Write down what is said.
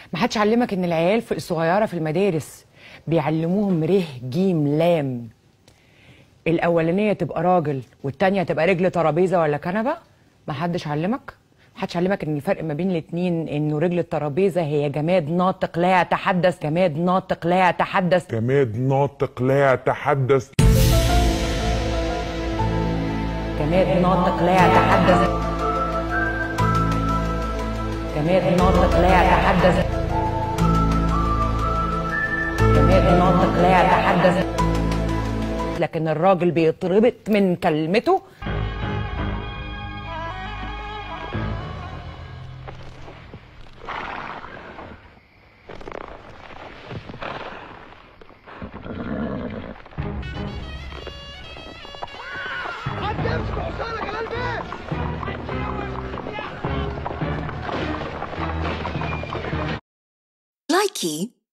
ما حدش علمك ان العيال في الصغيره في المدارس بيعلموهم ره جيم لام الاولانيه تبقى راجل والتانيه تبقى رجل ترابيزه ولا كنبه ما حدش علمك ما حدش علمك ان الفرق ما بين الاتنين انه رجل الترابيزه هي جماد ناطق لا يتحدث جماد ناطق لا يتحدث جماد ناطق لا يتحدث جماد ناطق لا يتحدث جماد ناطق لا يتحدث جماد ناطق لا يتحدث لكن الراجل بيتربط من كلمته هتمسك حصانك على البيت Likey